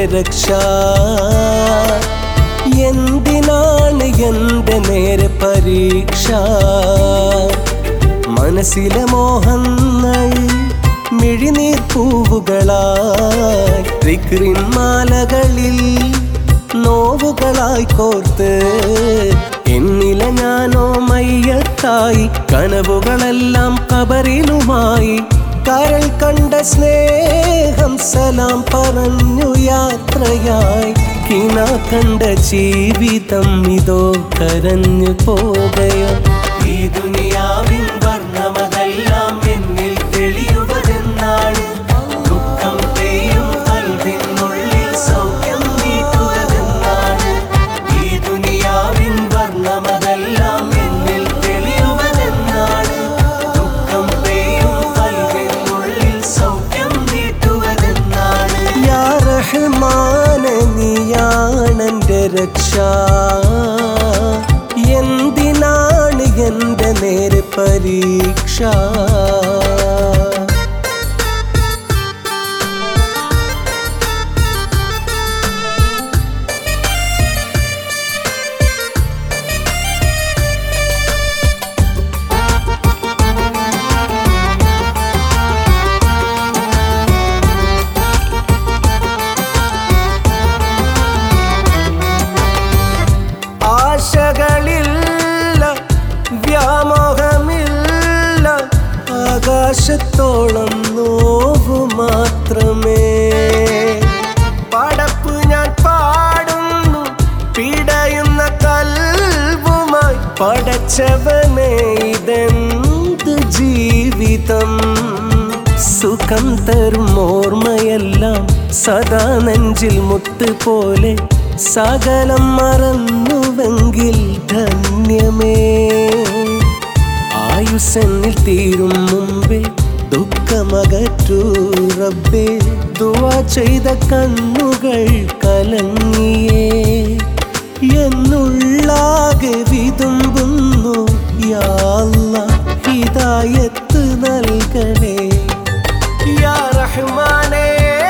രക്ഷ എന്തിനാണ് എന്റെ നേരെ പരീക്ഷ മനസ്സിലെ മോഹങ്ങൾ മിഴിനീർ പൂവുകളായി വിക്രിൻ മാലകളിൽ നോവുകളായി കോർത്ത് എന്നില ഞാനോ മയ്യത്തായി കനവുകളെല്ലാം കബറിലുമായി കരൾ കണ്ട സ്നേഹം സലാം പറഞ്ഞു യാത്രയായി കിണ കണ്ട ജീവിതം ഇതോ കരഞ്ഞു പോകയോ ഈ ദുനിയാവിൻ വർണ്ണമതെല്ലാം എന്നിൽ തെളിയുവതെന്നാണ് ദുഃഖം പെയ്യും കൽവിനുള്ളിൽ സൗഖ്യം നീട്ടുവതെന്നാണ് ഈ ദുനിയാവിൻ വർണ്ണമതെല്ലാം എന്നിൽ തെളിയുവതെന്നാണ് ദുഃഖം പെയ്യും കൽവിനുള്ളിൽ സൗഖ്യം നീട്ടുവതെന്നാണ് യാ റഹ്മാനെ നീയാണെന്റെ രക്ഷ എന്തിനാണ് എന്റെ നേരെ പരീക്ഷ ആശകളില്ല വ്യാമോഹമില്ല ആകാശത്തോളം നോവു മാത്രമേ പടപ്പ് ഞാൻ പാടുന്നു പിടയുന്ന കൽവുമായി പടച്ചവനെ ഇതെന്ത് ജീവിതം സുഖം തരും ഓർമ്മയെല്ലാം സദാ നെഞ്ചിൽ മുത്ത് പോലെ സകലം മറന്നുവെങ്കിൽ ധന്യമേ ആയുസെന്നിൽ തീരും മുമ്പേ ദുഃഖമകറ്റൂ റബ്ബേ ദുവാ ചെയ്ത കണ്ണുകൾ കലങ്ങിയേ എന്നുള്ളാകെ വിതുമ്പുന്നു യാ അല്ലാ, ഹിദായത്ത് നൽകണേ യാ റഹ്മാനേ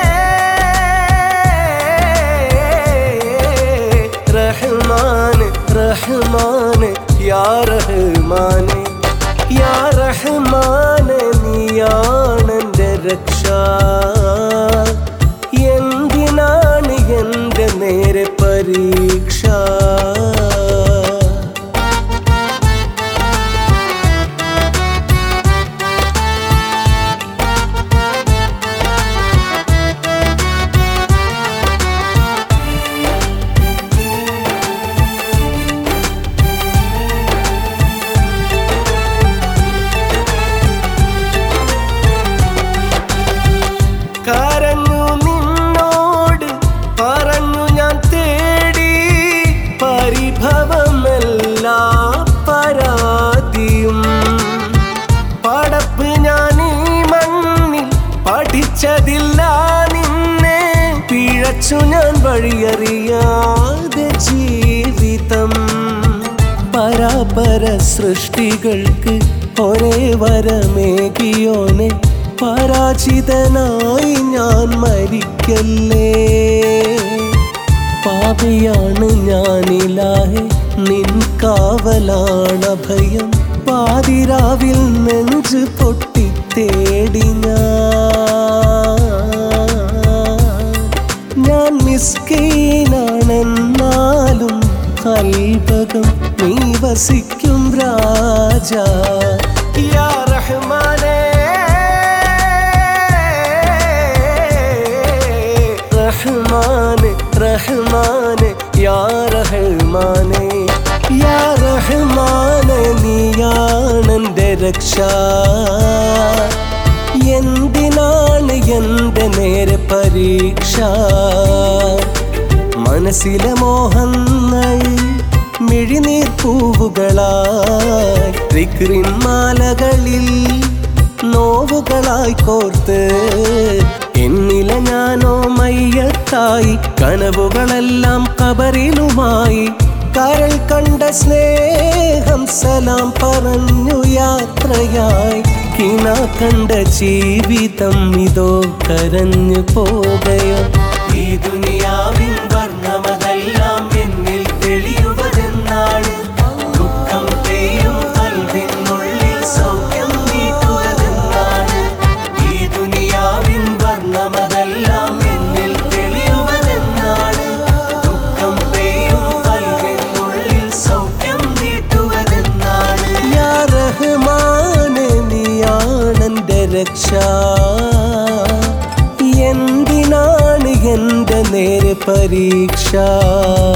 റഹ്മാൻ റഹ്മാൻ യാ റഹ്മാൻ യാ റഹ്മാൻ നീയാണെന്റെ രക്ഷ എന്തിനാണ് എന്റെ നേരെ പരീക്ഷ കരഞ്ഞു നിന്നോട് പറഞ്ഞു ഞാൻ തേടി പരിഭവമല്ല പരാതിയും പടപ്പ് ഞാൻ ഈ മണ്ണിൽ പഠിച്ചതില്ല നിന്നെ പിഴച്ചു ഞാൻ വഴിയറിയാതെ ജീവിതം പരാപര സൃഷ്ടികൾക്ക് ഒരേ വരമേകിയോനെ പരാജിതനായി ഞാൻ മരിക്കല്ലേ പാപിയാണ് ഞാനിലാഹെ നിൻ കാവലാണ് ഭയം പാതിരാവിൽ നെഞ്ച് പൊട്ടി തേടി ഞാൻ ഞാൻ മിസ്കീനാണെന്നാലും കൽപകം നീ വസിക്കും രാജ യാ റഹ്മാനേ റഹ്മാന് റഹ്മാന് യാ റഹ്മാനെ യാ റഹ്മാനെ നീയാണെന്റെ രക്ഷ എന്തിനാണ് എന്റെ നേരെ പരീക്ഷ മനസ്സിലെ മോഹങ്ങൾ മിഴിനീർ പൂവുകളായി വിക്രിൻ മാലകളിൽ നോവുകളായി കോർത്ത് എന്നില ഞാനോ മയ്യത്തായി കനവുകളെല്ലാം കബറിലുമായി കരൾ കണ്ട സ്നേഹം സലാം പറഞ്ഞു യാത്രയായി കിണ കണ്ട ജീവിതം ഇതോ കരഞ്ഞു പോകയോ ഈ ദുനിയാവിൻ വർണ്ണമതെല്ലാം എന്നിൽ തെളിയുവതെന്നാണ് ദുഃഖം പെയ്യും കൽവിനുള്ളിൽ സൗഖ്യം നീട്ടുവതെന്നാണ് ഈ ദുനിയാവിൻ വർണ്ണമതെല്ലാം എന്നിൽ തെളിയുവതെന്നാണ് ദുഃഖം പെയ്യും കൽവിനുള്ളിൽ സൗഖ്യം നീട്ടുവതെന്നാണ് യാ റഹ്മാനെ നീയാണെന്റെ രക്ഷ എന്തിനാണ് എന്റെ നേരെ പരീക്ഷ